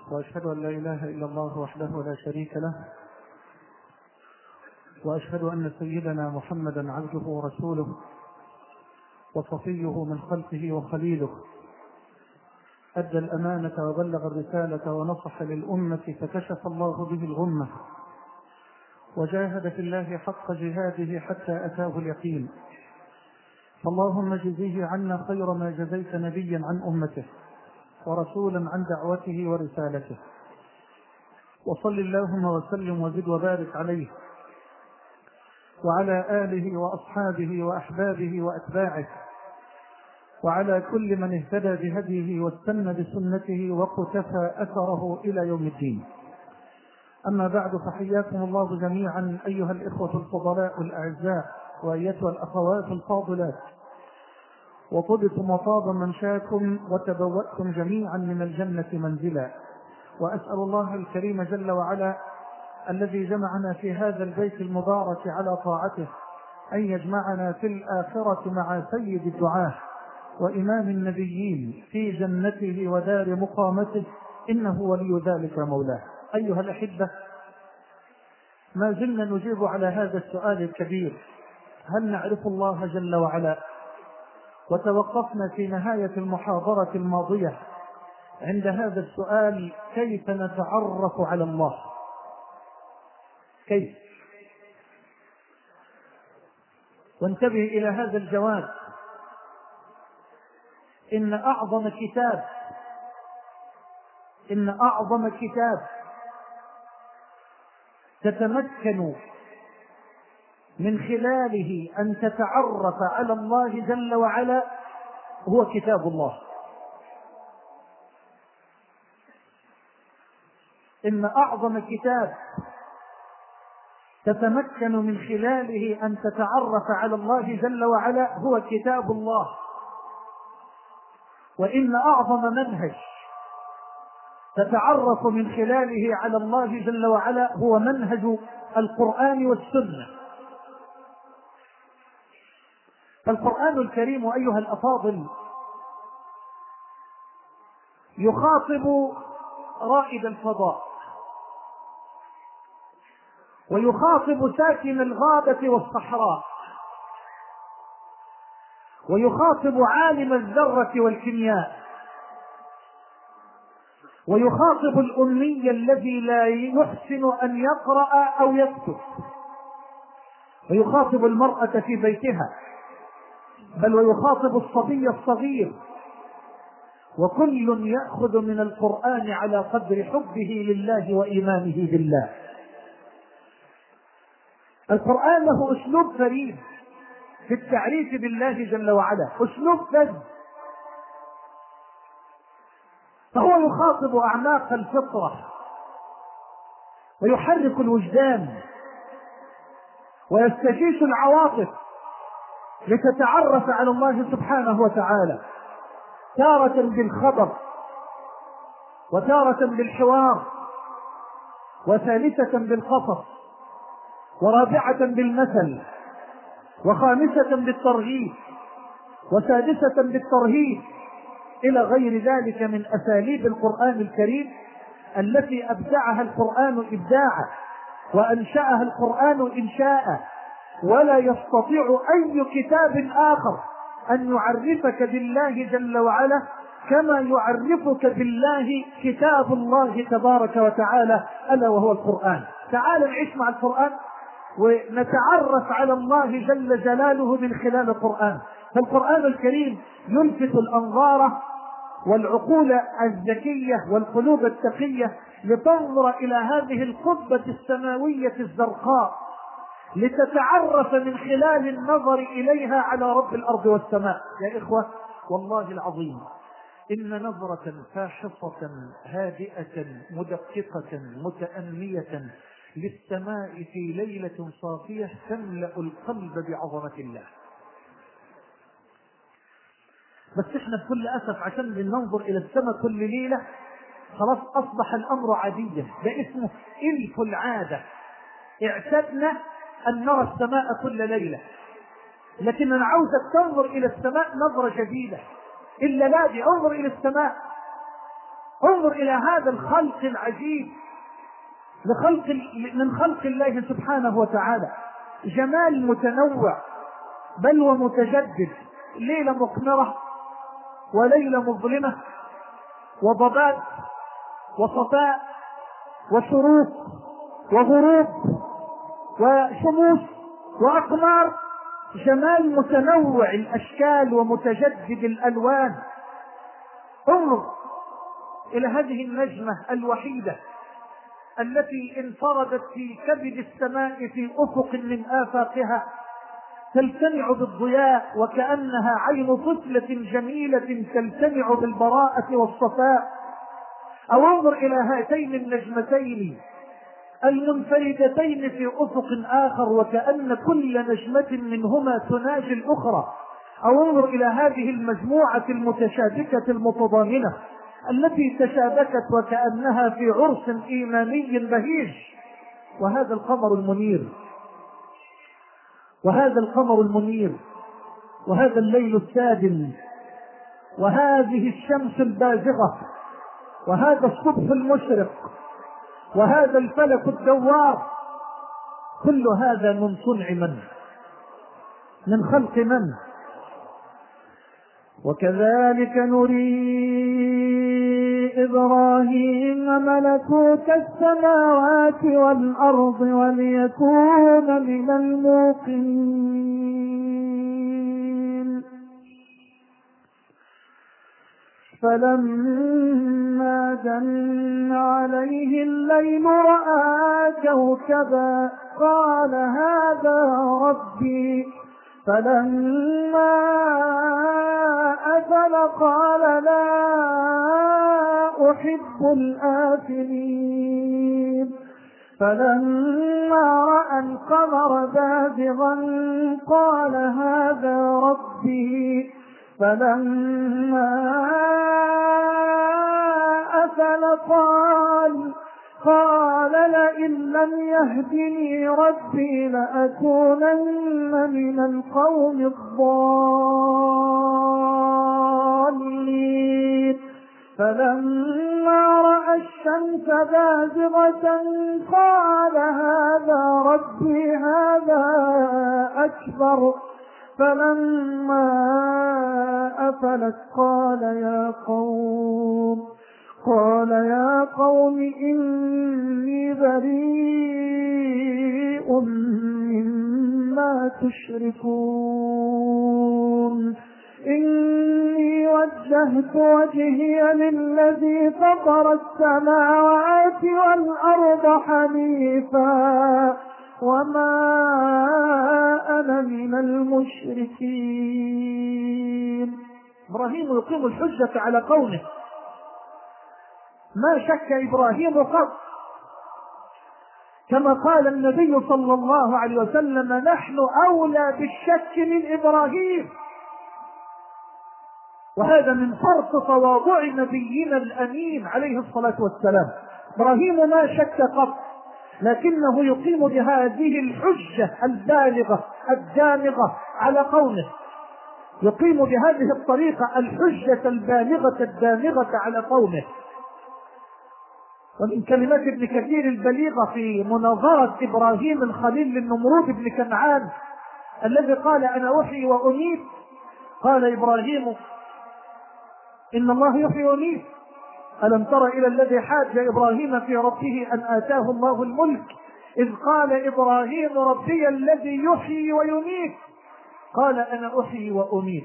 وأشهد أن لا إله إلا الله وحده لا شريك له وأشهد أن سيدنا محمدا عبده ورسوله وصفيه من خلقه وخليله أدى الأمانة وبلغ الرسالة ونصح للأمة فكشف الله به الغمة وجاهد في الله حق جهاده حتى أتاه اليقين فاللهم جزيه عنا خير ما جزيت نبيا عن أمته ورسولا عن دعوته ورسالته وصل اللهم وسلم وزد وبارك عليه وعلى آله وأصحابه وأحبابه وأتباعه وعلى كل من اهتدى بهديه واستنى بسنته وقتفى أثره إلى يوم الدين أما بعد فحياكم الله جميعا أيها الإخوة الفضلاء الأعزاء وأيتها الأخوات الفاضلات وطبتم وطاب منشاكم وتبوأتم جميعا من الجنة منزلا وأسأل الله الكريم جل وعلا الذي جمعنا في هذا البيت المبارك على طاعته أن يجمعنا في الآخرة مع سيد الدعاه وإمام النبيين في جنته ودار مقامته إنه ولي ذلك مولاه أيها الأحبة ما زلنا نجيب على هذا السؤال الكبير هل نعرف الله جل وعلا وتوقفنا في نهاية المحاضرة الماضية عند هذا السؤال كيف نتعرف على الله كيف وانتبه إلى هذا الجواب إن أعظم كتاب إن أعظم كتاب تتمكن من خلاله أن تتعرف على الله جل وعلا هو كتاب الله إن أعظم كتاب تتمكن من خلاله أن تتعرف على الله جل وعلا هو كتاب الله وإن أعظم منهج تتعرف من خلاله على الله جل وعلا هو منهج القرآن والسنة فالقرآن الكريم أيها الأفاضل يخاطب رائد الفضاء ويخاطب ساكن الغابة والصحراء ويخاطب عالم الذرة والكيمياء ويخاطب الأمي الذي لا يحسن أن يقرأ أو يكتب ويخاطب المرأة في بيتها بل ويخاطب الصبي الصغير وكل يأخذ من القرآن على قدر حبه لله وإيمانه بالله القرآن له أسلوب فريد في التعريف بالله جل وعلا أسلوب فذ فهو يخاطب أعماق الفطرة ويحرك الوجدان ويستجيش العواطف لتتعرف على الله سبحانه وتعالى تارة بالخبر وتارة بالحوار وثالثة بالقصص ورابعة بالمثل وخامسة بالترغيب وسادسة بالترهيب إلى غير ذلك من أساليب القرآن الكريم التي أبدعها القرآن إبداعا وأنشأها القرآن إنشاء ولا يستطيع أي كتاب آخر أن يعرفك بالله جل وعلا كما يعرفك بالله كتاب الله تبارك وتعالى ألا وهو القرآن تعال نعيش مع القرآن ونتعرف على الله جل جلاله من خلال القرآن فالقرآن الكريم يلفت الأنظار والعقول الذكية والقلوب التقية لتنظر إلى هذه القبة السماوية الزرقاء لتتعرف من خلال النظر إليها على رب الأرض والسماء يا إخوة والله العظيم إن نظرة فاحصة هادئة مدققة متأنية للسماء في ليلة صافية تملأ القلب بعظمة الله بس احنا بكل اسف عشان بننظر الى السماء كل ليله خلاص اصبح الامر عاديا ده اسمه الف العاده اعتدنا ان نرى السماء كل ليله لكن انا عاوزك تنظر الى السماء نظره جديده الا لا دي انظر الى السماء انظر الى هذا الخلق العجيب لخلق من خلق الله سبحانه وتعالى جمال متنوع بل ومتجدد ليلة مقمرة وليلة مظلمة وضباب وصفاء وشروق وغروب وشموس وأقمار جمال متنوع الأشكال ومتجدد الألوان انظر إلى هذه النجمة الوحيدة التي انفردت في كبد السماء في أفق من آفاقها تلتمع بالضياء وكأنها عين طفلة جميلة تلتمع بالبراءة والصفاء أو انظر إلى هاتين النجمتين المنفردتين في أفق آخر وكأن كل نجمة منهما تناجي الأخرى أو انظر إلى هذه المجموعة المتشابكة المتضامنة التي تشابكت وكأنها في عرس إيماني بهيج وهذا القمر المنير وهذا القمر المنير وهذا الليل السادم وهذه الشمس البازغة وهذا الصبح المشرق وهذا الفلك الدوار كل هذا من صنع من من خلق من وكذلك نري إبراهيم ملكوت السماوات والأرض وليكون من الموقنين فلما جن عليه الليل رأى كوكبا قال هذا ربي فلما أفل قال لا أحب الآفلين فلما رأى القمر بازغا قال هذا ربي فلما أفل قال قال لئن لم يهدني ربي لأكونن من القوم الضالين فلما رأى الشمس بازغة قال هذا ربي هذا أكبر فلما أفلت قال يا قوم قال يا قوم إني بريء مما تشركون إني وجهت وجهي للذي فطر السماوات والأرض حنيفا وما أنا من المشركين إبراهيم يقيم الحجة على قومه ما شك إبراهيم قط كما قال النبي صلى الله عليه وسلم نحن أولى بالشك من إبراهيم وهذا من فرط تواضع نبينا الأمين عليه الصلاة والسلام إبراهيم ما شك قط لكنه يقيم بهذه الحجة البالغة الدامغة على قومه يقيم بهذه الطريقة الحجة البالغة الدامغة على قومه ومن كلمات ابن كثير البليغة في مناظرة إبراهيم الخليل للنمرود بن كنعان الذي قال أنا أحيي وأميت قال إبراهيم إن الله يحيي ويميت ألم تر إلى الذي حاج إبراهيم في ربه أن آتاه الله الملك إذ قال إبراهيم ربي الذي يحيي ويميت قال أنا أحيي وأميت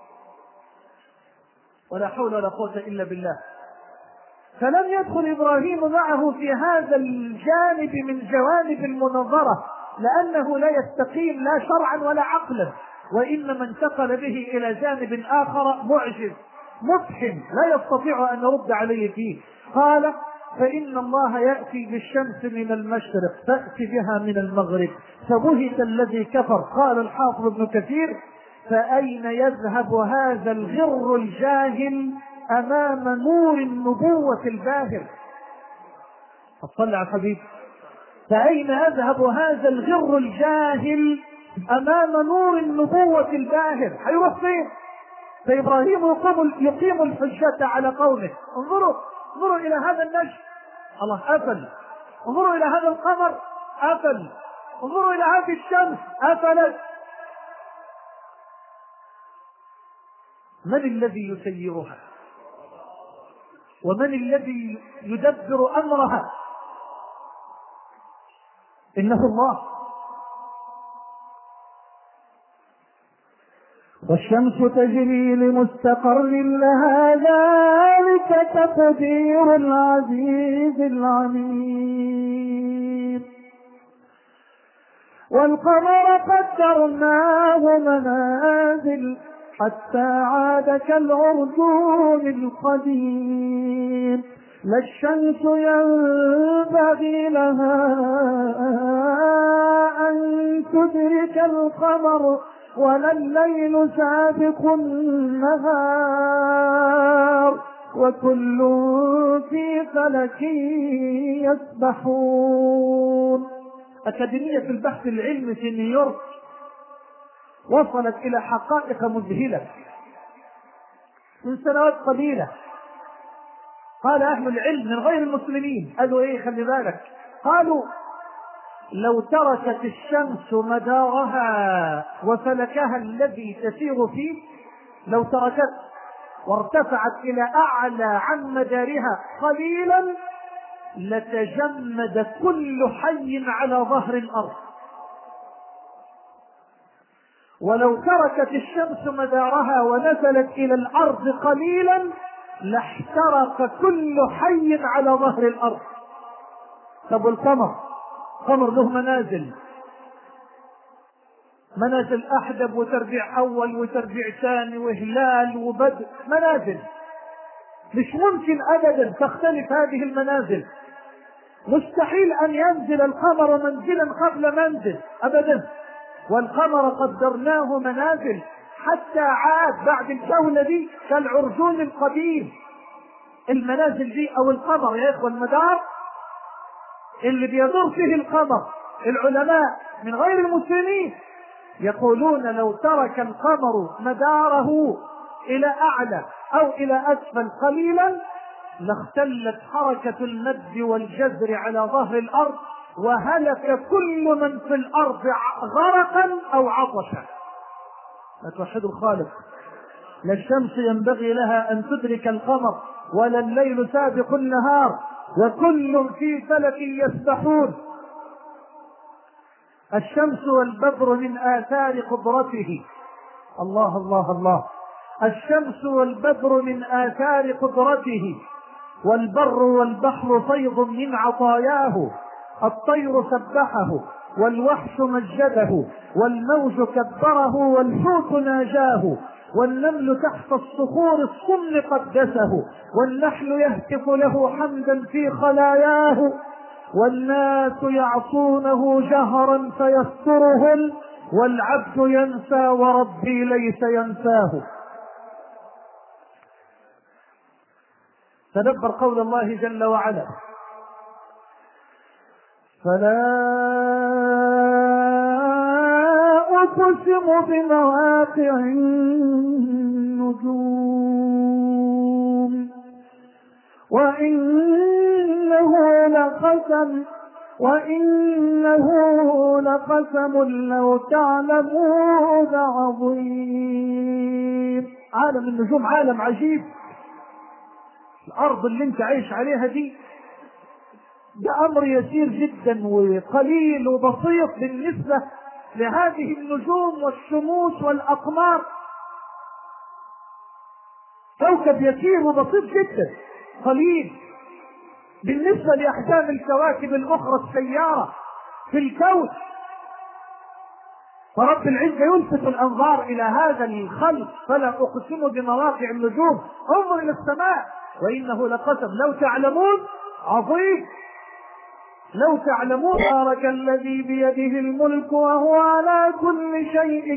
ولا حول ولا قوة إلا بالله فلم يدخل إبراهيم معه في هذا الجانب من جوانب المناظرة لأنه لا يستقيم لا شرعا ولا عقلا وإنما انتقل به إلى جانب آخر معجز مفحم لا يستطيع أن يرد عليه فيه قال فإن الله يأتي بالشمس من المشرق تأتي بها من المغرب فبهت الذي كفر قال الحافظ ابن كثير فأين يذهب هذا الغر الجاهل أمام نور النبوة الباهر فصل على الحبيب فأين يذهب هذا الغر الجاهل أمام نور النبوة الباهر هيروح فين؟ فإبراهيم يقيم, يقيم الحجة على قومه انظروا انظروا الى هذا النجم الله قفل انظروا الى هذا القمر قفل انظروا الى هذه الشمس قفلت من الذي يسيرها ومن الذي يدبر امرها انه الله والشمس تجري لمستقر لها ذلك تقدير العزيز العليم والقمر قدرناه منازل حتى عاد كالعرجون القديم لا الشمس ينبغي لها أن تدرك القمر ولا الليل سابق النهار وكل في فلك يسبحون أكاديمية البحث العلمي في نيويورك وصلت إلى حقائق مذهلة من سنوات قليلة قال أهل العلم من غير المسلمين قالوا إيه خلي بالك قالوا لو تركت الشمس مدارها وفلكها الذي تسير فيه لو تركت وارتفعت الى اعلى عن مدارها قليلا لتجمد كل حي على ظهر الارض ولو تركت الشمس مدارها ونزلت الى الارض قليلا لاحترق كل حي على ظهر الارض طب القمر قمر له منازل منازل احدب وتربيع اول وتربيع ثاني وهلال وبدء منازل مش ممكن ابدا تختلف هذه المنازل مستحيل ان ينزل القمر منزلا قبل منزل ابدا والقمر قدرناه منازل حتى عاد بعد الجولة دي كالعرجون القديم المنازل دي او القمر يا اخوة المدار اللي بيدور فيه القمر العلماء من غير المسلمين يقولون لو ترك القمر مداره الى اعلى او الى اسفل قليلا لاختلت حركة المد والجزر على ظهر الارض وهلك كل من في الارض غرقا او عطشا لا توحدوا الخالق لا الشمس ينبغي لها ان تدرك القمر ولا الليل سابق النهار وكل في فلك يسبحون الشمس والبدر من آثار قدرته الله الله الله الشمس والبدر من آثار قدرته والبر والبحر فيض من عطاياه الطير سبحه والوحش مجده والموج كبره والحوت ناجاه والنمل تحت الصخور الصم قدسه والنحل يهتف له حمدا في خلاياه والناس يعصونه جهرا فيسترهم والعبد ينسى وربي ليس ينساه تدبر قول الله جل وعلا فلا أقسم بمواقع النجوم وإنه لقسم وإنه لقسم لو تعلمون عظيم عالم النجوم عالم عجيب الأرض اللي أنت عايش عليها دي ده أمر يسير جدا وقليل وبسيط بالنسبة لهذه النجوم والشموس والأقمار كوكب يسير وبسيط جدا قليل بالنسبة لأحجام الكواكب الأخرى السيارة في الكون فرب العزة يلفت الأنظار إلى هذا الخلق فلا أقسم بمواقع النجوم انظر إلى السماء وإنه لقسم لو تعلمون عظيم لو تعلمون بارك الذي بيده الملك وهو على كل شيء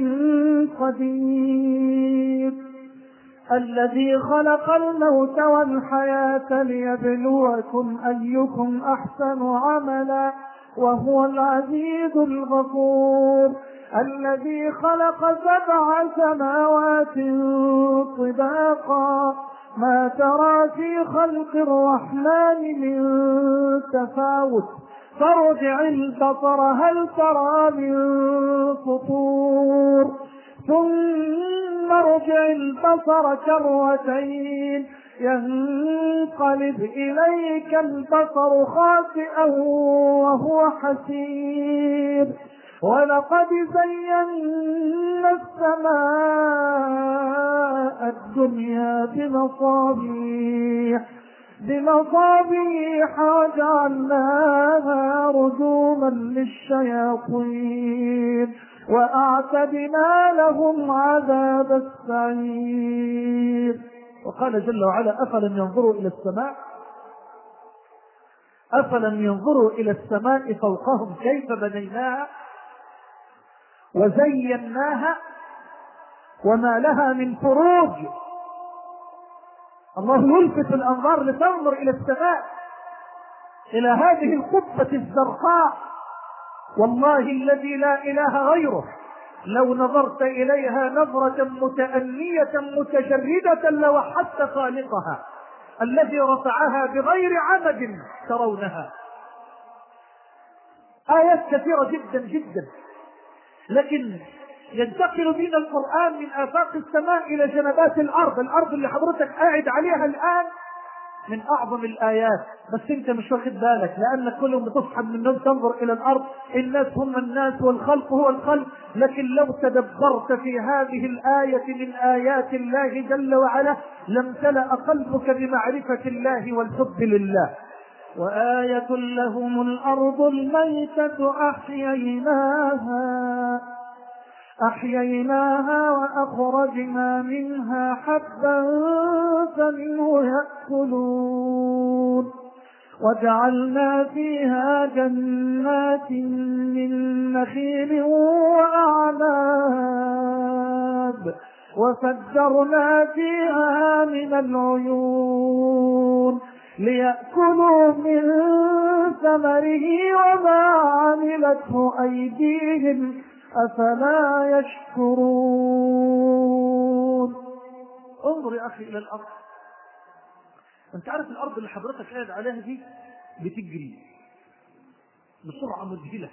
قدير الذي خلق الموت والحياة ليبلوكم أيكم أحسن عملا وهو العزيز الغفور الذي خلق سبع سماوات طباقا ما ترى في خلق الرحمن من تفاوت فارجع البصر هل ترى من فطور ثم ارجع البصر كرتين ينقلب إليك البصر خاسئا وهو حسير ولقد زينا السماء الدنيا بمصابيح بمصابيح وجعلناها رجوما للشياطين وأعتدنا لهم عذاب السعير وقال جل وعلا أفلم ينظروا إلى السماء أفلم ينظروا إلى السماء فوقهم كيف بنيناها وزيناها وما لها من فروج الله يلفت الأنظار لتنظر إلى السماء إلى هذه القبة الزرقاء والله الذي لا إله غيره لو نظرت إليها نظرة متأنية متجردة لوحدت خالقها الذي رفعها بغير عمد ترونها آيات كثيرة جدا جدا لكن ينتقل بنا القرآن من آفاق السماء إلى جنبات الأرض الأرض اللي حضرتك قاعد عليها الآن من أعظم الآيات بس أنت مش واخد بالك لأنك كل يوم بتصحى من النوم تنظر إلى الأرض الناس هم الناس والخلق هو الخلق لكن لو تدبرت في هذه الآية من آيات الله جل وعلا لم تلأ قلبك بمعرفة الله والحب لله وآية لهم الأرض الميتة أحييناها أحييناها وأخرجنا منها حبا فمنه يأكلون وجعلنا فيها جنات من نخيل وأعناب وفجرنا فيها من العيون ليأكلوا من ثمره وما عملته أيديهم أفلا يشكرون انظر يا أخي إلى الأرض أنت عارف الأرض اللي حضرتك قاعد عليها دي بتجري بسرعة مذهلة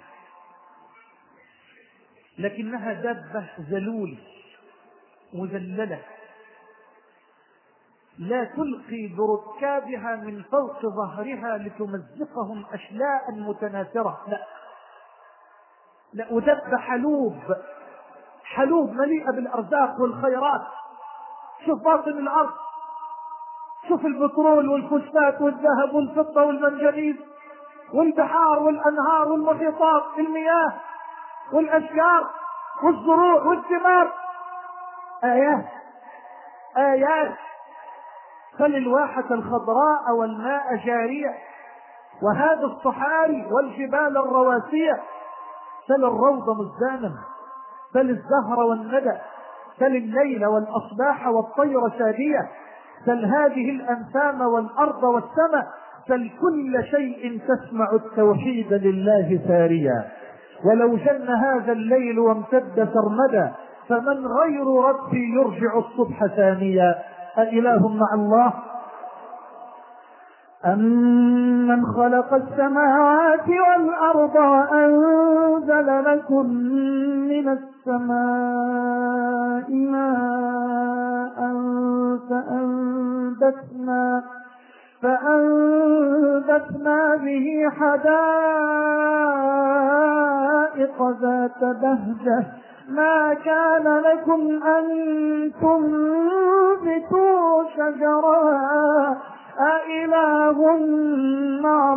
لكنها دابة ذلول مذللة لا تلقي بركابها من فوق ظهرها لتمزقهم أشلاء متناثرة لا لا ودب حلوب حلوب مليئة بالأرزاق والخيرات شوف باطن الأرض شوف البترول والفوسفات والذهب والفضة والمنجنيز والبحار والأنهار والمحيطات المياه والأشجار والزروع والثمار آيات آيات فللواحة الخضراء والماء جارية وهذا الصحاري والجبال الرواسية سل الروض مزدانا سل الزهر والندى سل الليل والأصباح والطير شادية سل هذه الأنسام والأرض والسماء سل كل شيء تسمع التوحيد لله ساريا ولو جن هذا الليل وامتد سرمدا فمن غير ربي يرجع الصبح ثانيا أإله مع الله أمن خلق السماوات والأرض وأنزل لكم من السماء ماء فأنبتنا فأنبتنا به حدائق ذات بهجة ما كان لكم أن تنبتوا شجرها أإله مع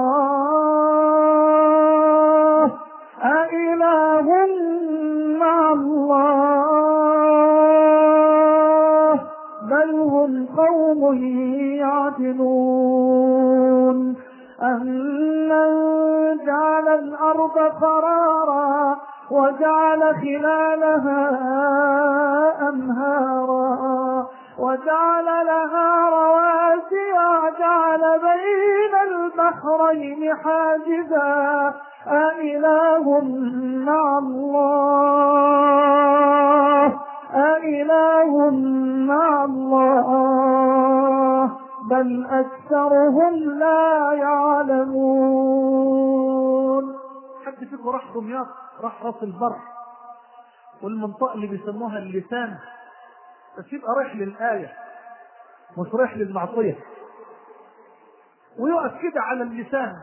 الله أإله مع الله بل هم قوم يعدلون أمن جعل الأرض قرارا وجعل خلالها أنهارا وجعل لها رواسي وجعل بين البحرين حاجزا أإله مع الله أإله مع الله بل أكثرهم لا يعلمون حد فيكم راح دمياط راح راس البر والمنطقة اللي بيسموها اللسان بس يبقى رايح للآية مش رايح للمعصية ويقف كده على اللسان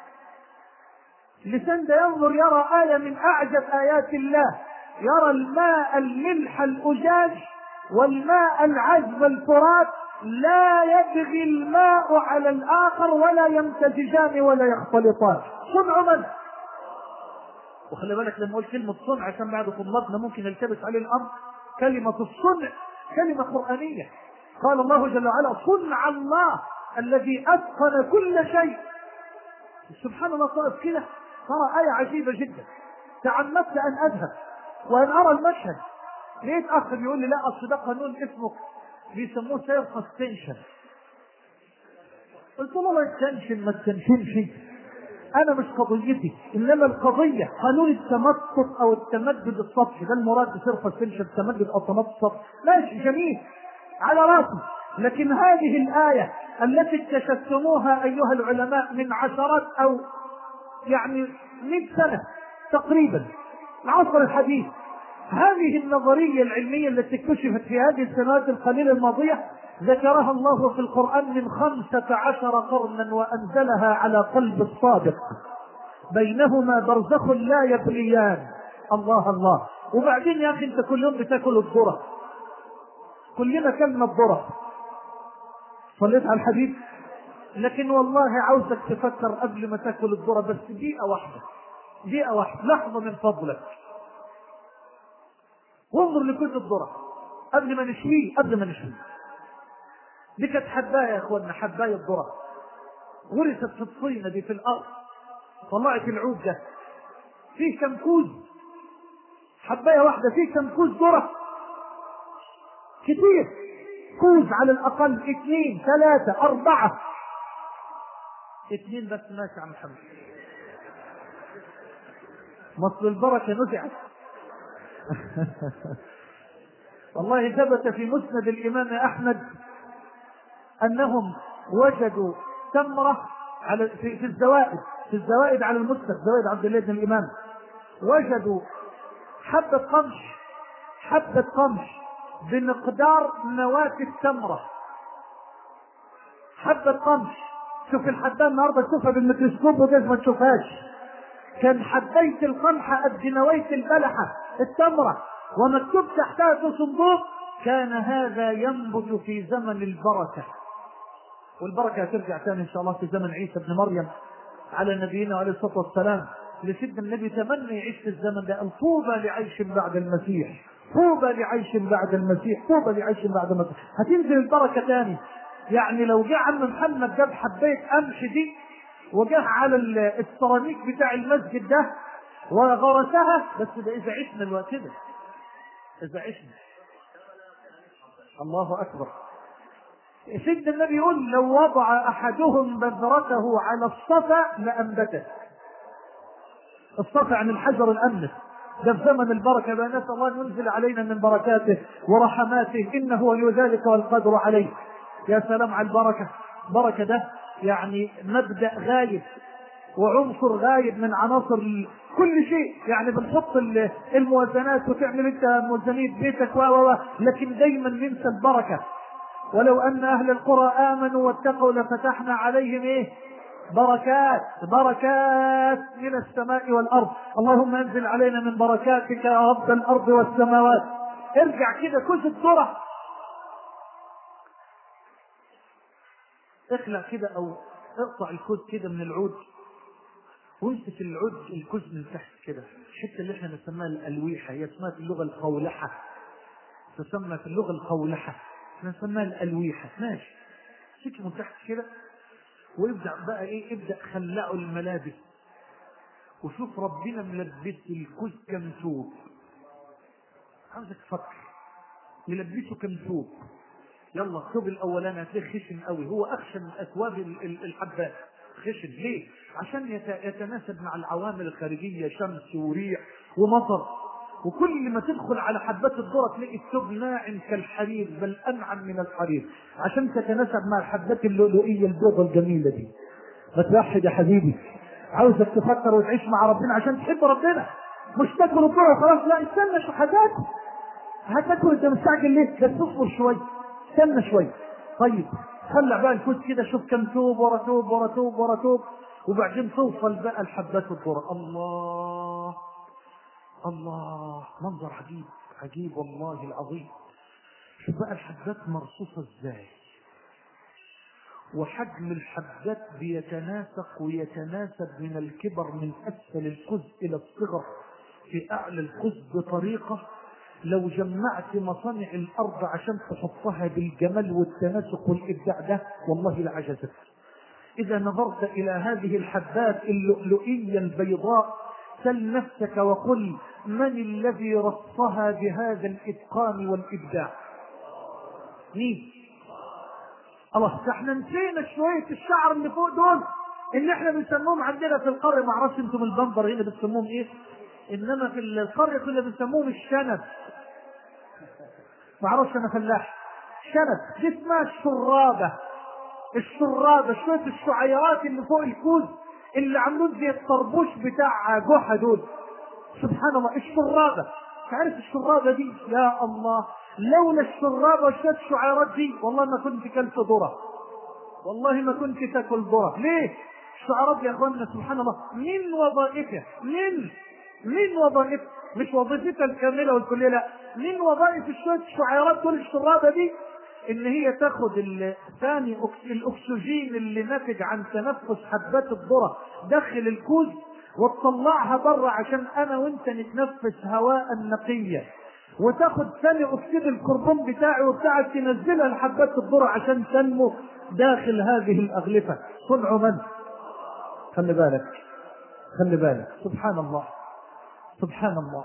اللسان ده ينظر يرى آية من أعجب آيات الله يرى الماء الملح الأجاج والماء العذب الفرات لا يبغي الماء على الآخر ولا يمتزجان ولا يختلطان صنع من؟ وخلي بالك لما اقول كلمة صنع عشان بعد طلابنا ممكن يلتبس عليه الأمر كلمة الصنع كلمة قرآنية قال الله جل وعلا صنع الله الذي أتقن كل شيء سبحان الله صارت كده ترى آية عجيبة جدا تعمدت أن أذهب وأن أرى المشهد لقيت أخ بيقول لي لا أصل ده قانون اسمه بيسموه سير سسبنشن قلت له ما تنشن ما تنشنش أنا مش قضيتي إنما القضية قانون التمطط أو التمدد السطحي ده المراد بسير سسبنشن التمدد أو التمطط السطحي ماشي جميل على راسي لكن هذه الآية التي اكتشفتموها أيها العلماء من عشرات أو يعني 100 سنة تقريبا العصر الحديث هذه النظرية العلمية التي اكتشفت في هذه السنوات القليلة الماضية ذكرها الله في القرآن من خمسة عشر قرنا وأنزلها على قلب الصادق بينهما برزخ لا يبغيان الله الله وبعدين يا أخي أنت كل يوم بتاكل الذرة كلنا كلنا الذرة صليت على الحديث لكن والله عاوزك تفكر قبل ما تاكل الذرة بس دقيقة واحدة دقيقة واحدة لحظة من فضلك وانظر لكل الذرة قبل ما نشويه قبل ما نشويه دي كانت حباية يا اخوانا حباية الذرة ورثت في الطينة دي في الأرض طلعت العود ده فيه كم كوز حباية واحدة فيه كم كوز ذرة كتير كوز على الأقل اثنين ثلاثة أربعة اثنين بس ماشي عم محمد مصل البركة نزعت والله ثبت في مسند الإمام أحمد أنهم وجدوا تمرة على في, في الزوائد في الزوائد على المسند زوائد عبد الله بن الإمام وجدوا حبة قمش حبة قمش بمقدار نواة التمرة حبة قمش شوف الحباية النهارده تشوفها بالميكروسكوب وجاز ما تشوفهاش كان حباية القمحة قد نواية البلحة التمرة ومكتوب تحتها في صندوق كان هذا ينبت في زمن البركة والبركة هترجع تاني إن شاء الله في زمن عيسى بن مريم على نبينا عليه الصلاة والسلام لسيدنا النبي تمنى يعيش في الزمن ده قال طوبى لعيش بعد المسيح طوبى لعيش بعد المسيح طوبى لعيش بعد المسيح هتنزل البركة تاني يعني لو جه عم محمد جاب حباية قمح دي وجه على السيراميك بتاع المسجد ده وغرسها بس ده إذا عشنا الوقت ده إذا عشنا الله أكبر سيدنا النبي يقول لو وضع أحدهم بذرته على الصفا لأنبته الصفا عن الحجر الأملس ده في زمن البركة بقى نسأل الله أن ينزل علينا من بركاته ورحماته إنه ولي ذلك والقدر عليه يا سلام على البركة بركة ده يعني مبدأ غايب وعنصر غايب من عناصر كل شيء يعني بنحط الموازنات وتعمل انت موازنية بيتك و لكن دايما ننسى البركة ولو ان اهل القرى امنوا واتقوا لفتحنا عليهم ايه بركات بركات من السماء والارض اللهم انزل علينا من بركاتك يا رب الارض والسماوات ارجع كده كوز الذره اخلع كده او اقطع الكوز كده من العود وامسك العود الكوز من تحت كده الحته اللي احنا بنسميها الالويحه هي اسمها في اللغه القولحه تسمى في اللغه القولحه بنسميها الالويحه ماشي امسكه من تحت كده وابدا بقى ايه ابدا خلعوا الملابس وشوف ربنا ملبس الكوز كم ثوب عاوزك تفكر ملبسه كم ثوب يلا الثوب الاولاني هتلاقيه خشن قوي هو اخشن من اثواب الحبات خشن ليه عشان يتناسب مع العوامل الخارجيه شمس وريح ومطر وكل ما تدخل على حبات الذره تلاقي الثوب ناعم كالحرير بل انعم من الحرير عشان تتناسب مع الحبات اللؤلؤيه البيضة الجميله دي ما توحد يا حبيبي عاوزك تفكر وتعيش مع ربنا عشان تحب ربنا مش تاكل الذره وخلاص لا استنى شو هتاكل هتاكل انت مستعجل ليه؟ بس اصبر شويه استنى شويه طيب خلع بقى الكوز كده شوف كم توب ورا توب ورا توب ورا توب وبعدين توصل بقى لحبات الذره الله الله منظر عجيب عجيب والله العظيم شوف بقى الحبات مرصوصة ازاي وحجم الحبات بيتناسق ويتناسب من الكبر من اسفل الكز الى الصغر في اعلى الكز بطريقة لو جمعت مصانع الارض عشان تحطها بالجمال والتناسق والابداع ده والله لعجزت اذا نظرت الى هذه الحبات اللؤلؤية البيضاء سل نفسك وقل من الذي رصها بهذا الاتقان والابداع مين الله احنا نسينا شويه الشعر اللي فوق دول اللي احنا بنسموهم عندنا في القريه ما اعرفش انتم البندر هنا بتسموهم ايه انما في القريه كنا بنسموهم الشنب ما اعرفش انا فلاح شنب دي اسمها الشرابه الشرابه شويه الشعيرات اللي فوق الكوز اللي عاملين زي الطربوش بتاع جحا دول سبحان الله الشرابة تعرف الشرابة دي يا الله لولا الشرابة وشوية الشعيرات دي والله ما كنت كلت ذرة والله ما كنت تاكل ذرة ليه الشعيرات يا اخواننا سبحان الله من وظائفها من من وظائف مش وظيفتها الكاملة والكلية لا من وظائف شوية الشعيرات دول الشرابة دي ان هي تاخد ثاني الاكسجين اللي ناتج عن تنفس حبات الذره داخل الكوز وتطلعها بره عشان انا وانت نتنفس هواء نقيا وتاخد ثاني اكسيد الكربون بتاعي وبتاعك تنزلها لحبات الذره عشان تنمو داخل هذه الاغلفه صنع من؟ خلي بالك خلي بالك سبحان الله سبحان الله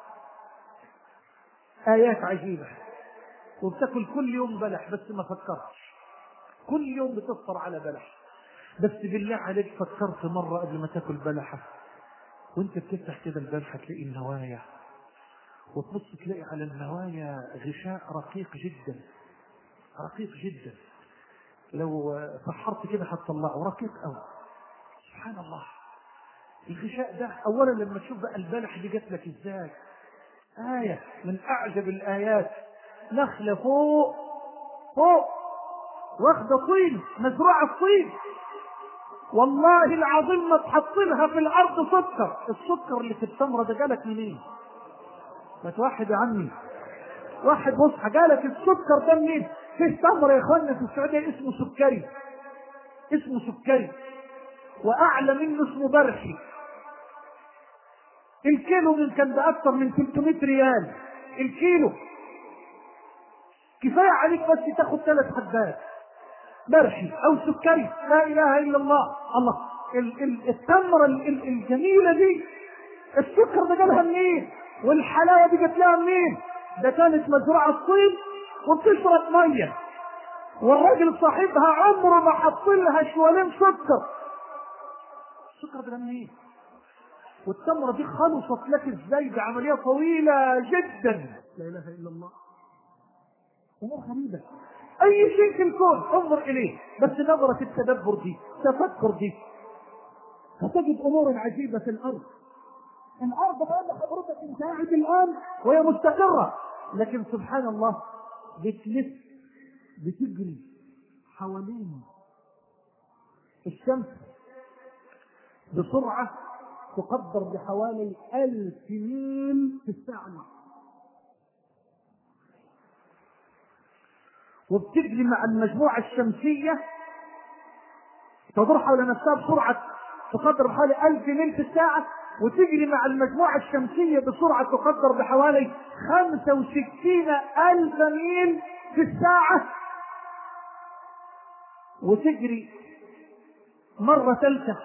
ايات عجيبه وبتاكل كل يوم بلح بس ما فكرتش كل يوم بتفطر على بلح بس بالله عليك فكرت مرة قبل ما تاكل بلحة وانت بتفتح كده البلحة تلاقي النوايا وتبص تلاقي على النوايا غشاء رقيق جدا رقيق جدا لو سحرت كده هتطلعه رقيق قوي سبحان الله الغشاء ده اولا لما تشوف بقى البلح دي جات لك ازاي آية من أعجب الآيات نخلة فوق فوق واخدة طين مزروعة الطين والله العظيم ما تحط لها في الأرض سكر السكر اللي في التمرة ده جالك منين؟ ما توحد يا عمي واحد بص جالك السكر ده منين؟ في تمر يا اخوانا في السعودية اسمه سكري اسمه سكري وأعلى منه اسمه برشي الكيلو من كان بأكثر من 300 ريال الكيلو كفاية عليك بس تاخد ثلاث حبات برشي او سكري لا اله الا الله الله ال- ال- التمرة ال- ال- الجميلة دي السكر ده جابها منين والحلاوة دي جت لها منين ده كانت مزروعة الصين وبتشرب مية والراجل صاحبها عمره ما حط لها شوالين سكر السكر ده منين والتمرة دي خلصت لك ازاي بعملية طويلة جدا لا اله الا الله امور غريبه اي شيء في الكون انظر اليه بس نظره التدبر دي تفكر دي هتجد امور عجيبه في الارض الارض بقول لحضرتك انت قاعد الان وهي مستقره لكن سبحان الله بتلف بتجري حوالين الشمس بسرعه تقدر بحوالي ألف ميل في الساعة الواحدة وبتجري مع المجموعة الشمسية تدور حول نفسها بسرعة تقدر بحوالي ألف ميل في الساعة وتجري مع المجموعة الشمسية بسرعة تقدر بحوالي خمسة وستين ألف ميل في الساعة وتجري مرة ثالثة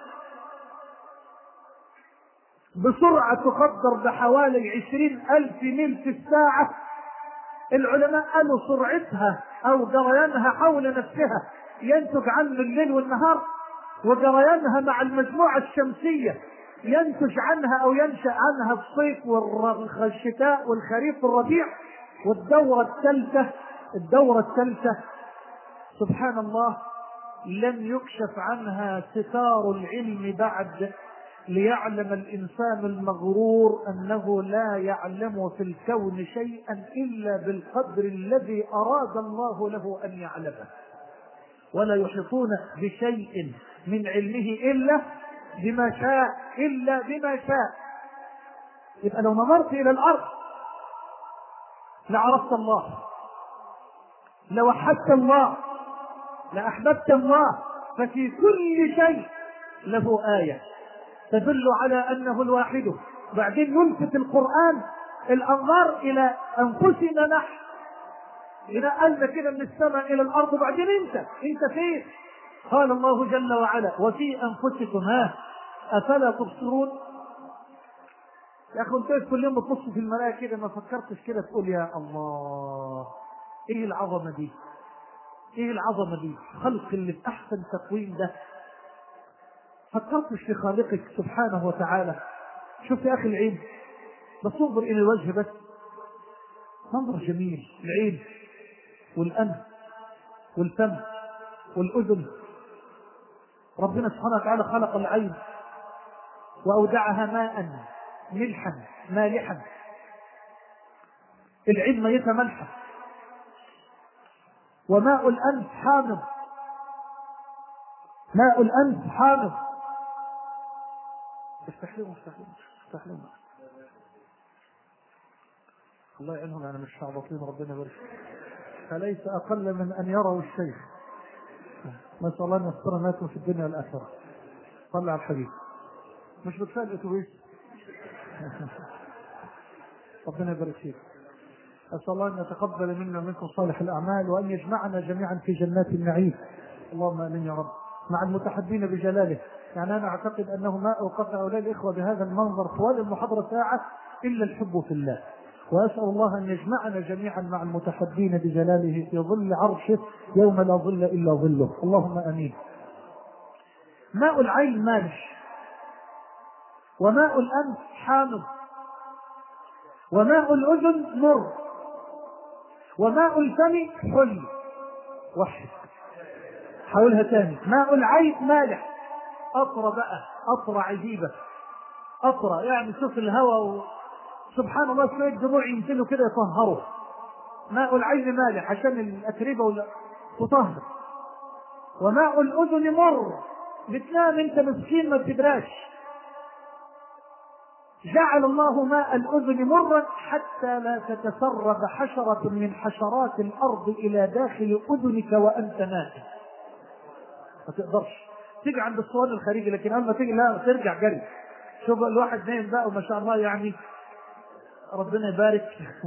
بسرعة تقدر بحوالي عشرين ألف ميل في الساعة العلماء قالوا سرعتها او جريانها حول نفسها ينتج عنه الليل والنهار وجريانها مع المجموعة الشمسية ينتج عنها او ينشا عنها الصيف والشتاء والخريف والربيع والدوره الثالثه الدوره الثالثه سبحان الله لم يكشف عنها ستار العلم بعد ليعلم الانسان المغرور انه لا يعلم في الكون شيئا الا بالقدر الذي اراد الله له ان يعلمه ولا يحيطون بشيء من علمه الا بما شاء الا بما شاء يبقى لو نظرت الى الارض لعرفت الله لوحدت الله لاحببت الله ففي كل شيء له ايه تدل على انه الواحد بعدين يلفت القران الانظار الى انفسنا نحن اذا قلنا كده من السماء الى الارض وبعدين انت انت فين قال الله جل وعلا وفي انفسكم ها افلا تبصرون يا اخي انت كل يوم بتبص في المرايه كده ما فكرتش كده تقول يا الله ايه العظمه دي ايه العظمه دي خلق اللي في احسن تقويم ده فكرتش في خالقك سبحانه وتعالى شوف يا اخي العين بس انظر الى الوجه بس منظر جميل العين والانف والفم والاذن ربنا سبحانه وتعالى خلق العين واودعها ماء ملحا مالحا العين ميتة ملحة وماء الأنف حامض ماء الأنف حامض افتح لهم افتح لهم افتح لهم الله يعينهم انا مش شعبطين ربنا يبارك فليس اقل من ان يروا الشيخ نسال الله ان يستر ماتوا في الدنيا والاخره صلى على الحبيب مش بتفاء الاتوبيس ربنا يبارك فيك اسال الله ان يتقبل منا ومنكم صالح الاعمال وان يجمعنا جميعا في جنات النعيم اللهم امين يا رب مع المتحدين بجلاله يعني انا اعتقد انه ما اوقف هؤلاء الاخوه بهذا المنظر طوال المحاضره ساعه الا الحب في الله واسال الله ان يجمعنا جميعا مع المتحدين بجلاله في ظل عرشه يوم لا ظل الا ظله اللهم امين ماء العين مالح وماء الانف حامض وماء الاذن مر وماء الفم حلو وحد حاولها تاني ماء العين مالح أطرى بقى أطرى عجيبة أطرى يعني شوف الهواء و... سبحان الله شوية دموع ينزلوا كده يطهروا ماء العين مالح عشان الأتربة ولا تطهر وماء الأذن مر بتنام أنت مسكين ما بتدراش جعل الله ماء الأذن مرا حتى لا تتسرب حشرة من حشرات الأرض إلى داخل أذنك وأنت نائم ما تقدرش تيجي عند الصوان الخارجي لكن اما تيجي لا ترجع جري شوف الواحد نايم بقى وما شاء الله يعني ربنا يبارك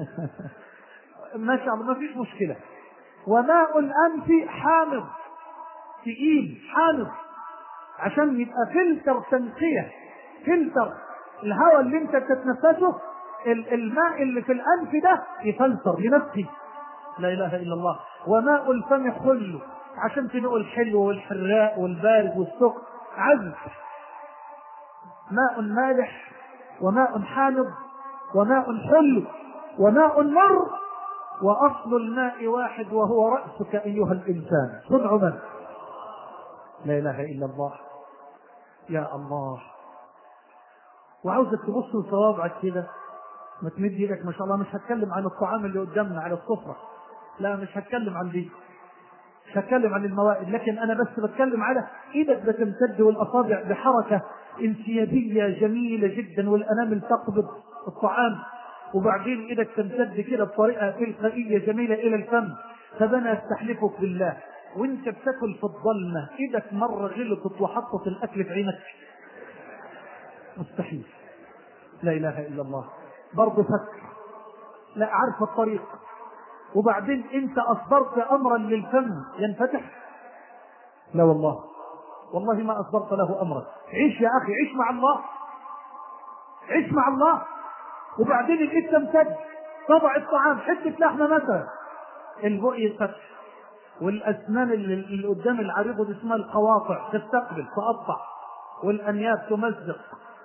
ما شاء الله ما فيش مشكلة وماء الأنف حامض تقيل حامض عشان يبقى فلتر تنقية فلتر الهواء اللي انت تتنفسه الماء اللي في الأنف ده يفلتر ينقي لا إله إلا الله وماء الفم حلو عشان تنقوا الحلو والحراء والبارد والسكر عذب ماء مالح وماء حامض وماء حلو وماء مر واصل الماء واحد وهو راسك ايها الانسان صنع من لا اله الا الله يا الله وعاوزك تبص لصوابعك كده ما تمد ايدك ما شاء الله مش هتكلم عن الطعام اللي قدامنا على السفره لا مش هتكلم عن دي مش هتكلم عن الموائد لكن انا بس بتكلم على ايدك بتمتد والاصابع بحركه انسيابيه جميله جدا والانامل تقبض الطعام وبعدين ايدك تمتد كده بطريقه تلقائيه جميله الى الفم فانا استحلفك بالله وانت بتاكل في الظلمه ايدك مره غلطت وحطت الاكل في عينك مستحيل لا اله الا الله برضه فكر لا عارف الطريق وبعدين انت اصدرت امرا للفم ينفتح لا والله والله ما اصدرت له امرا عيش يا اخي عيش مع الله عيش مع الله وبعدين الايد تمتد طبع الطعام حته لحمه مثلا البق يفتح والاسنان اللي, اللي قدام العريضه دي اسمها القواطع تستقبل تقطع والانياب تمزق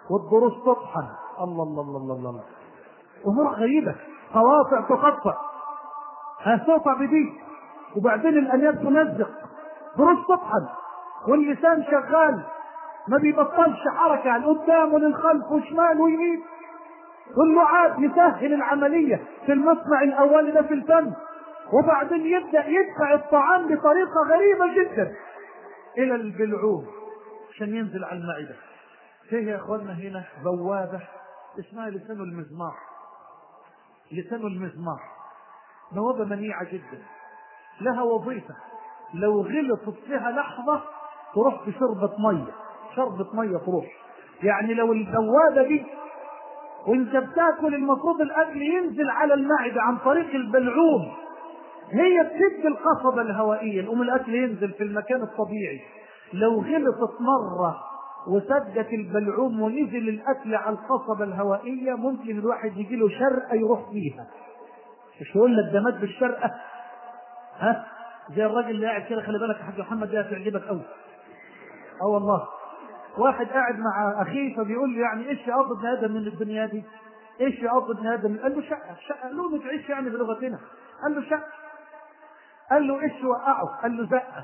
والضروس تطحن الله الله الله الله الله امور غريبه قواطع تقطع هتقطع بدي وبعدين الانياب تمزق ضروس تطحن واللسان شغال ما بيبطلش حركه عن قدام وللخلف وشمال ويمين كله عاد يسهل العمليه في المصنع الاولي ده في الفم وبعدين يبدا يدفع الطعام بطريقه غريبه جدا الى البلعوم عشان ينزل على المعده فيه يا اخوانا هنا بوابه اسمها لسان المزمار لسان المزمار بوابه منيعه جدا لها وظيفه لو غلطت فيها لحظه تروح في شربة مية شربة مية تروح يعني لو البوابة دي وانت بتاكل المفروض الاكل ينزل على المعدة عن طريق البلعوم هي بتدي القصبة الهوائية يقوم الاكل ينزل في المكان الطبيعي لو غلطت مرة وسدت البلعوم ونزل الاكل على القصبة الهوائية ممكن الواحد يجي له شرقة يروح فيها مش يقول لك ده مات بالشرقة ها زي الراجل اللي قاعد كده خلي بالك يا حاج محمد ده هتعجبك قوي اه والله واحد قاعد مع اخيه فبيقول له يعني ايش يقضي ابن ادم من الدنيا دي؟ ايش يقضي ابن ادم؟ قال له شقه شقه قال له تعيش يعني بلغتنا قال له شقه قال له ايش وقعه؟ قال له زقه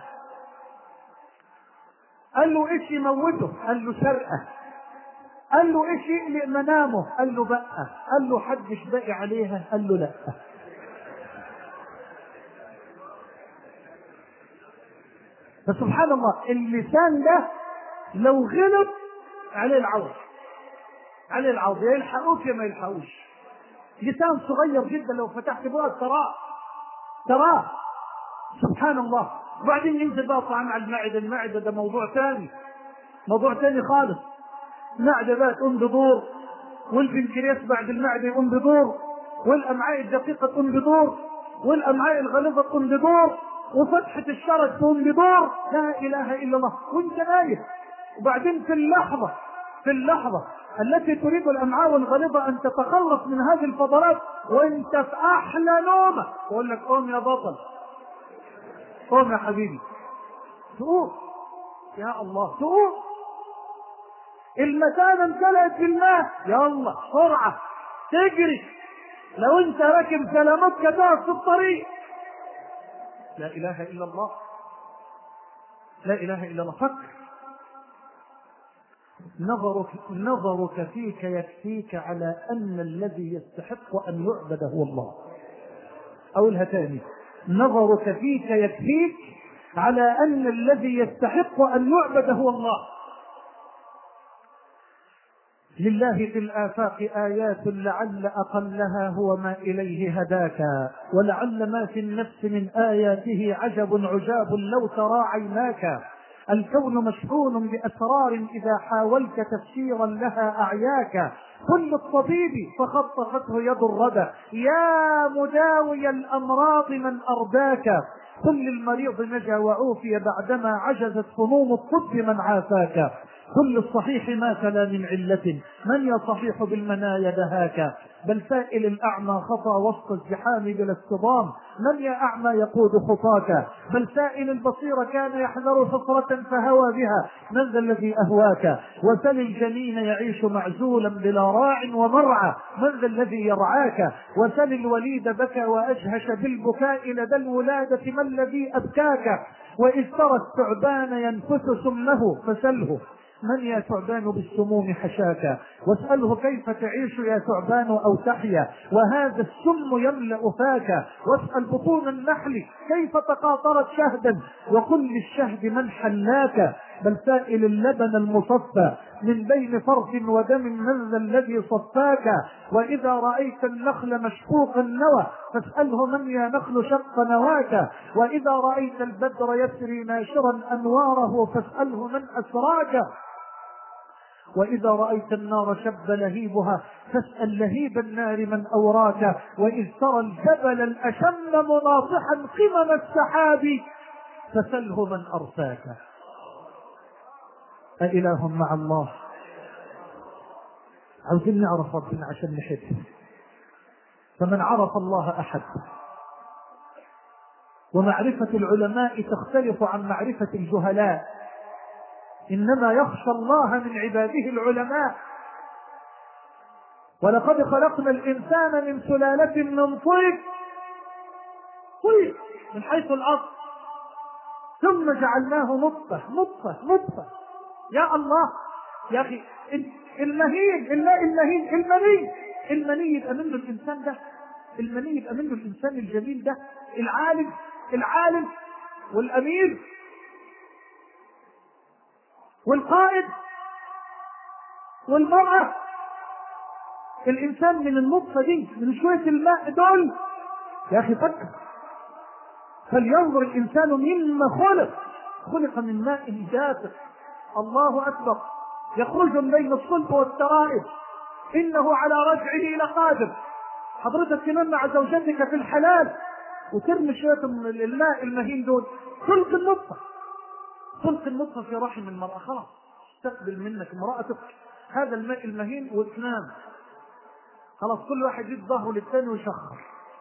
قال له ايش يموته؟ قال له سرقه قال له ايش يقلق منامه؟ قال له بقى قال له حدش باقي عليها؟ قال له لا فسبحان الله اللسان ده لو غلط عليه العوض عليه العوض يا يلحقوك يا ما يلحقوش لسان صغير جدا لو فتحت بقى تراه تراه سبحان الله وبعدين ينزل بقى طعام على المعده المعده ده موضوع ثاني موضوع ثاني خالص المعده بقى تقوم بدور والبنكرياس بعد المعده يقوم بدور والامعاء الدقيقه تقوم بدور والامعاء الغليظه تقوم بدور وفتحة الشرج تقوم بدور لا إله إلا الله وأنت نايم وبعدين في اللحظة في اللحظة التي تريد الأمعاء الغليظة أن تتخلص من هذه الفضلات وأنت في أحلى نومة يقول لك قوم يا بطل قوم يا حبيبي تقوم يا الله تقوم المثانة امتلأت بالماء يلا سرعة تجري لو انت راكب سلامتك تقف في الطريق لا إله إلا الله لا إله إلا الله فكر نظرك نظرك فيك يكفيك على أن الذي يستحق أن يعبد هو الله أقولها تاني نظرك فيك يكفيك على أن الذي يستحق أن يعبد هو الله لله في الآفاق آيات لعل أقلها هو ما إليه هداك ولعل ما في النفس من آياته عجب عجاب لو ترى عيناك الكون مشحون بأسرار إذا حاولت تفسيرا لها أعياك كل الطبيب فخطفته يد الردى يا مداوي الأمراض من أرداك كل المريض نجا وعوفي بعدما عجزت فنون الطب من عافاك كل الصحيح ما خلا من علة من يا صحيح بالمنايا دهاك بل سائل الأعمى خطى وسط الزحام بلا اصطدام من يا أعمى يقود خطاك بل سائل البصير كان يحذر فطرة فهوى بها من ذا الذي أهواك وسل الجنين يعيش معزولا بلا راع ومرعى من ذا الذي يرعاك وسل الوليد بكى وأجهش بالبكاء لدى الولادة ما الذي أبكاك وإذ ترى الثعبان ينفث سمه فسله من يا ثعبان بالسموم حشاك واسأله كيف تعيش يا ثعبان أو تحيا وهذا السم يملأ فاك واسأل بطون النحل كيف تقاطرت شهدا وقل للشهد من حلاك بل سائل اللبن المصفى من بين فرث ودم من ذا الذي صفاك وإذا رأيت النخل مشقوق النوى فاسأله من يا نخل شق نواك وإذا رأيت البدر يسري ناشرا أنواره فاسأله من أسراك وإذا رأيت النار شب لهيبها فاسأل لهيب النار من أوراك وإذ ترى الجبل الأشم مناطحا قمم السحاب فسله من أرساك أإله مع الله عاوزين نعرف ربنا عشان نحب فمن عرف الله أحب ومعرفة العلماء تختلف عن معرفة الجهلاء إنما يخشى الله من عباده العلماء ولقد خلقنا الإنسان من سلالة من طين طين من حيث الأصل ثم جعلناه نطفة نطفة نطفة يا الله يا أخي المهين الماء المهين المني المني يبقى منه الإنسان ده المني يبقى منه الإنسان الجميل ده العالم العالم والأمير والقائد والمرأة الإنسان من النطفة دي من شوية الماء دول يا أخي فكر فلينظر الإنسان مما خلق خلق من ماء دافق الله أكبر يخرج من بين الصلب والترائب إنه على رجعه لقادر حضرتك تنام مع زوجتك في الحلال وترمي شوية من الماء المهين دول خلق النطفة خلق النطفة في رحم المرأة خلاص تقبل منك امرأتك هذا الماء المهين وتنام خلاص كل واحد يد ظهره للثاني ويشخر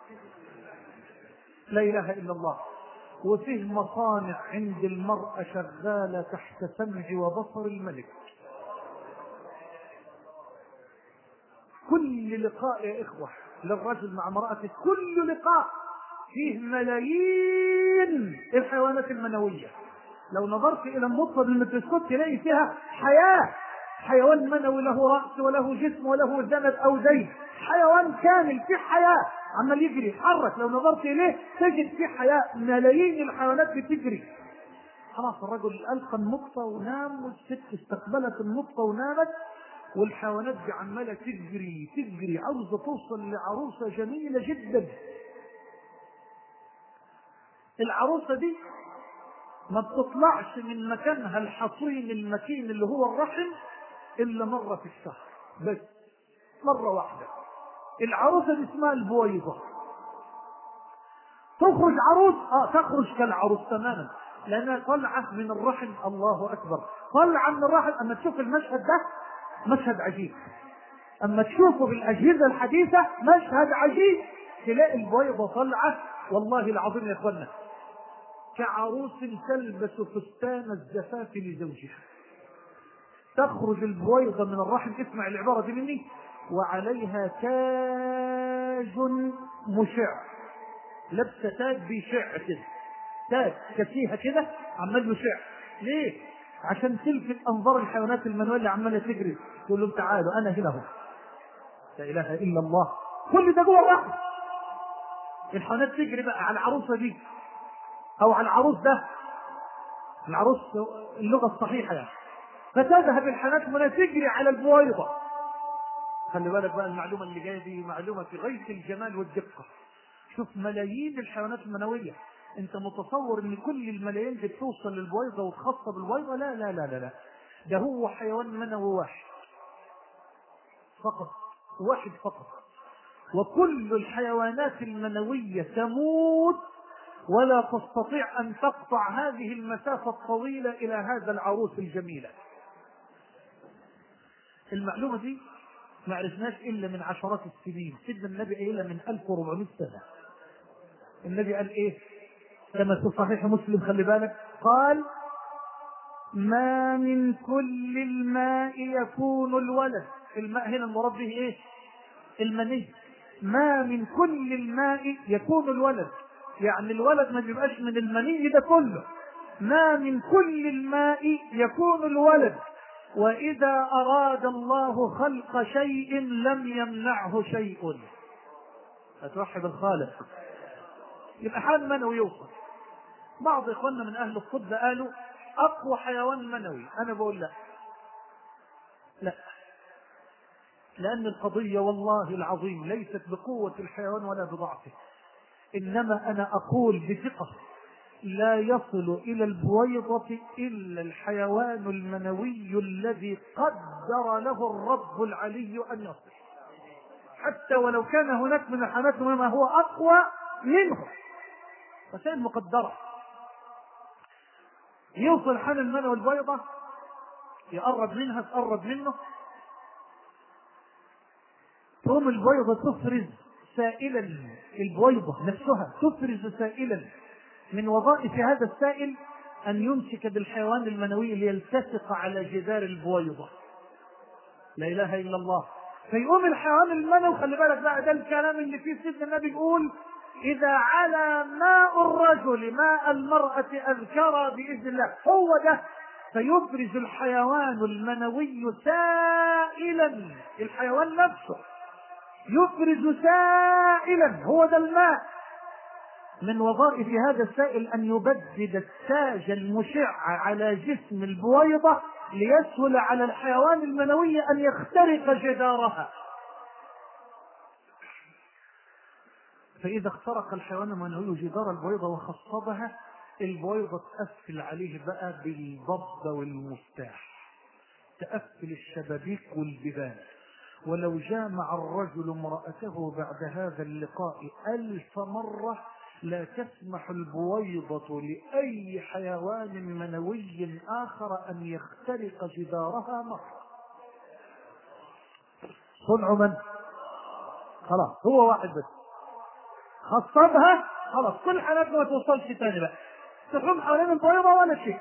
لا اله الا الله وفيه مصانع عند المرأة شغالة تحت سمع وبصر الملك كل لقاء يا إخوة للرجل مع امرأته كل لقاء فيه ملايين الحيوانات المنوية لو نظرت إلى النطفة بالميكروسكوب تلاقي فيها حياة حيوان منوي له رأس وله جسم وله ذنب أو زيت حيوان كامل في حياة عمال يجري يتحرك لو نظرت إليه تجد في حياة ملايين الحيوانات بتجري خلاص الرجل ألقى النطفة ونام والست استقبلت النطفة ونامت والحيوانات دي عمالة تجري تجري عاوزة توصل لعروسة جميلة جدا العروسة دي ما بتطلعش من مكانها الحصين المكين اللي هو الرحم إلا مرة في الشهر بس مرة واحدة العروسة دي اسمها البويضة تخرج عروس اه تخرج كالعروس تماما لانها طلعت من الرحم الله اكبر طلعه من الرحم اما تشوف المشهد ده مشهد عجيب اما تشوفه بالاجهزه الحديثه مشهد عجيب تلاقي البيضه طالعه والله العظيم يا اخوانا كعروس تلبس فستان الزفاف لزوجها تخرج البويضة من الرحم اسمع العبارة دي مني وعليها تاج مشع لابسة تاج بيشع كده تاج كفيها كده عمال يشع ليه؟ عشان تلفت انظار الحيوانات المنويه اللي عماله تجري تقول لهم تعالوا انا هنا اهو لا اله الا الله كل ده جوه الرحم الحيوانات تجري بقى على العروسه دي او على العروس ده العروس اللغه الصحيحه يعني فتذهب الحيوانات منها تجري على البويضه خلي بالك بقى المعلومه اللي جايه دي معلومه في غايه الجمال والدقه شوف ملايين الحيوانات المنويه انت متصور ان كل الملايين دي بتوصل للبويضه وتخص بالبويضه لا لا لا لا لا ده هو حيوان منوي واحد فقط واحد فقط وكل الحيوانات المنويه تموت ولا تستطيع ان تقطع هذه المسافه الطويله الى هذا العروس الجميله المعلومه دي ما عرفناش الا من عشرات السنين سيدنا النبي قايلها من 1400 سنه النبي قال ايه كما في صحيح مسلم خلي بالك قال ما من كل الماء يكون الولد الماء هنا المراد به ايه المني ما من كل الماء يكون الولد يعني الولد ما بيبقاش من المني ده كله ما من كل الماء يكون الولد واذا اراد الله خلق شيء لم يمنعه شيء فتوحد الخالق يبقى حال منوي يوصل بعض اخواننا من اهل الطب قالوا اقوى حيوان منوي انا بقول لا لا لان القضيه والله العظيم ليست بقوه الحيوان ولا بضعفه انما انا اقول بثقه لا يصل الى البويضه الا الحيوان المنوي الذي قدر له الرب العلي ان يصل حتى ولو كان هناك من الحيوانات ما هو اقوى منه وسائل مقدره يوصل حال المنوي البيضة يقرب منها تقرب منه تقوم البيضة تفرز سائلا البويضة نفسها تفرز سائلا من وظائف هذا السائل أن يمسك بالحيوان المنوي ليلتصق على جدار البويضة لا إله إلا الله فيقوم الحيوان المنوي خلي بالك بقى ده الكلام اللي فيه سيدنا النبي يقول إذا على ماء الرجل ماء المرأة أذكر بإذن الله هو ده فيبرز الحيوان المنوي سائلا الحيوان نفسه يبرز سائلا هو ده الماء من وظائف هذا السائل أن يبدد التاج المشع على جسم البويضة ليسهل على الحيوان المنوي أن يخترق جدارها فإذا اخترق الحيوان المنوي جدار البويضة وخصبها البويضة تقفل عليه بقى بالضبة والمفتاح تقفل الشبابيك والبيبان ولو جامع الرجل امرأته بعد هذا اللقاء ألف مرة لا تسمح البويضة لأي حيوان منوي آخر أن يخترق جدارها مرة صنع من؟ خلاص هو واحد بس خصبها خلاص كل حالاتنا ما توصلش تاني بقى تحوم حوالين البويضة ولا شيء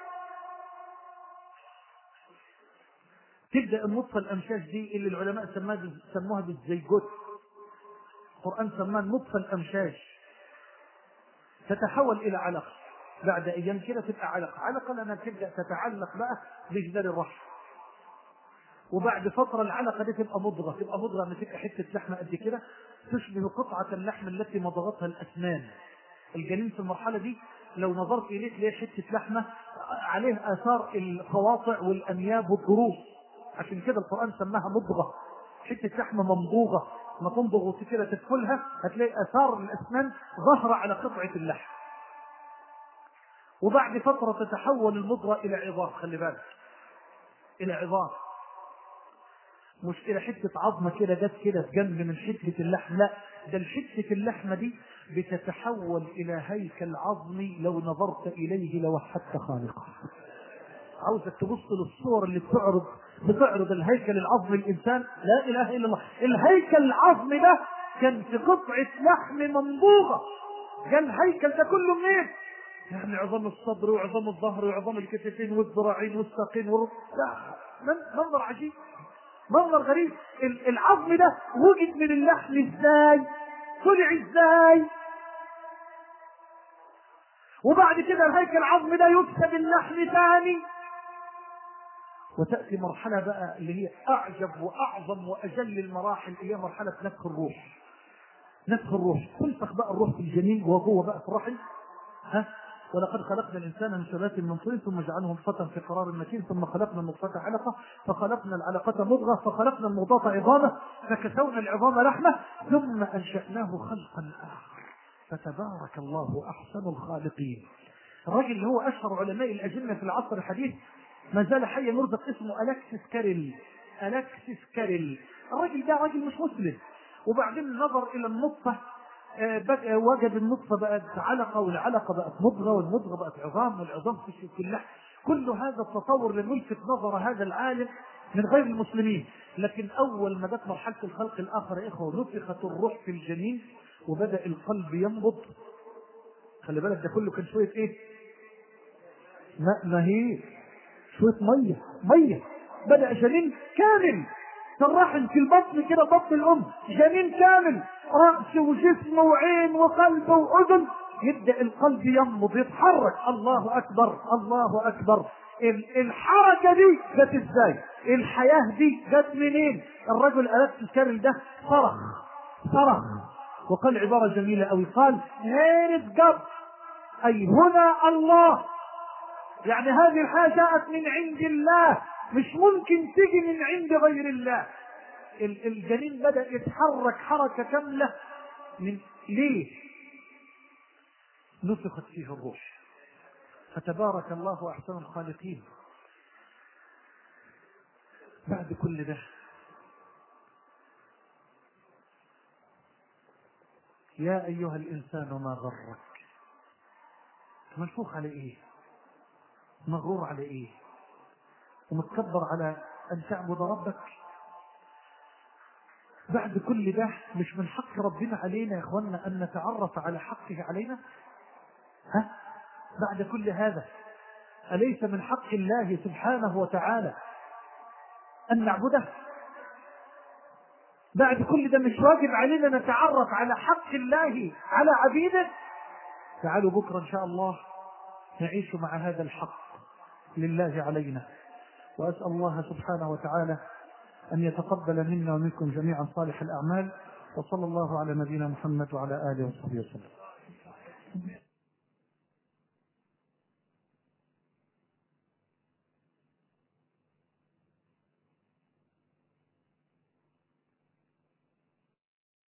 تبدا النطفه الامشاج دي اللي العلماء سماها سموها بالزيجوت القران سماها النطفه الامشاج تتحول الى علقه بعد ايام كده تبقى علقه علقه لانها تبدا تتعلق بقى بجدار الرحم وبعد فترة العلقة دي تبقى مضغة تبقى مضغة ان تبقى حتة لحمة قد كده تشبه قطعة اللحم التي مضغتها الأسنان الجنين في المرحلة دي لو نظرت إليه تلاقي حتة لحمة عليه آثار القواطع والأنياب والضروس عشان كده القرآن سماها مضغة حتة لحمة ممضوغة ما تمضغ كده تدخلها هتلاقي آثار الأسنان ظاهرة على قطعة اللحم وبعد فترة تتحول المضغة إلى عظام خلي بالك إلى عظام مش إلى حتة عظمة كده جت كده في جنب من حتة اللحم لا ده الحتة اللحمة دي بتتحول إلى هيكل عظمي لو نظرت إليه لوحدت خالقه عاوزك تبص للصور اللي بتعرض بتعرض الهيكل العظمي الانسان لا اله الا الله الهيكل العظمي ده كان في قطعه لحم منبوغه قال الهيكل ده كله منين؟ يعني عظام الصدر وعظام الظهر وعظام الكتفين والذراعين والساقين والرب لا منظر عجيب منظر غريب العظم ده وجد من اللحم ازاي؟ طلع ازاي؟ وبعد كده الهيكل العظمي ده يكسب اللحم ثاني وتأتي مرحلة بقى اللي هي أعجب وأعظم وأجل المراحل اللي هي مرحلة نفخ الروح نفخ الروح تنفخ بقى الروح في الجنين وهو بقى في الرحم ها ولقد خلقنا الإنسان من سلالة من طين ثم جعلناه نطفة في قرار مكين ثم خلقنا النطفة علقة فخلقنا العلقة مضغة فخلقنا المضغة عظامة فكسونا العظام لحمة ثم أنشأناه خلقا آخر فتبارك الله أحسن الخالقين الراجل اللي هو أشهر علماء الأجنة في العصر الحديث ما زال حيا يرزق اسمه ألكسس كاريل ألكسس كاريل الراجل ده راجل مش مسلم وبعدين نظر إلى النطفة بدأ وجد النطفة بقت علقة والعلقة بقت مضغة والمضغة بقت عظام والعظام في اللحم كل هذا التطور لم يلفت نظر هذا العالم من غير المسلمين لكن أول ما جت مرحلة الخلق الآخر يا إخوة نفخت الروح في الجنين وبدأ القلب ينبض خلي بالك ده كله كان شوية إيه؟ ماء مهيب شوية مية مية بدأ جنين كامل الرحم في البطن كده بطن الأم جنين كامل رأس وجسم وعين وقلب وأذن يبدأ القلب ينبض يتحرك الله أكبر الله أكبر الحركة دي جت ازاي الحياة دي جت منين الرجل ألف الكامل ده صرخ صرخ وقال عبارة جميلة أوي قال هيرت جب أي هنا الله يعني هذه الحياة جاءت من عند الله مش ممكن تيجي من عند غير الله الجنين بدأ يتحرك حركة كاملة من ليه؟ نفخت فيه الروح فتبارك الله أحسن الخالقين بعد كل ده يا أيها الإنسان ما غرك منفوخ على إيه مغرور على إيه ومتكبر على أن تعبد ربك بعد كل ده مش من حق ربنا علينا يا اخوانا ان نتعرف على حقه علينا ها بعد كل هذا اليس من حق الله سبحانه وتعالى ان نعبده بعد كل ده مش واجب علينا نتعرف على حق الله على عبيده تعالوا بكرة إن شاء الله نعيش مع هذا الحق لله علينا وأسأل الله سبحانه وتعالى أن يتقبل منا ومنكم جميعا صالح الأعمال وصلى الله على نبينا محمد وعلى آله وصحبه وسلم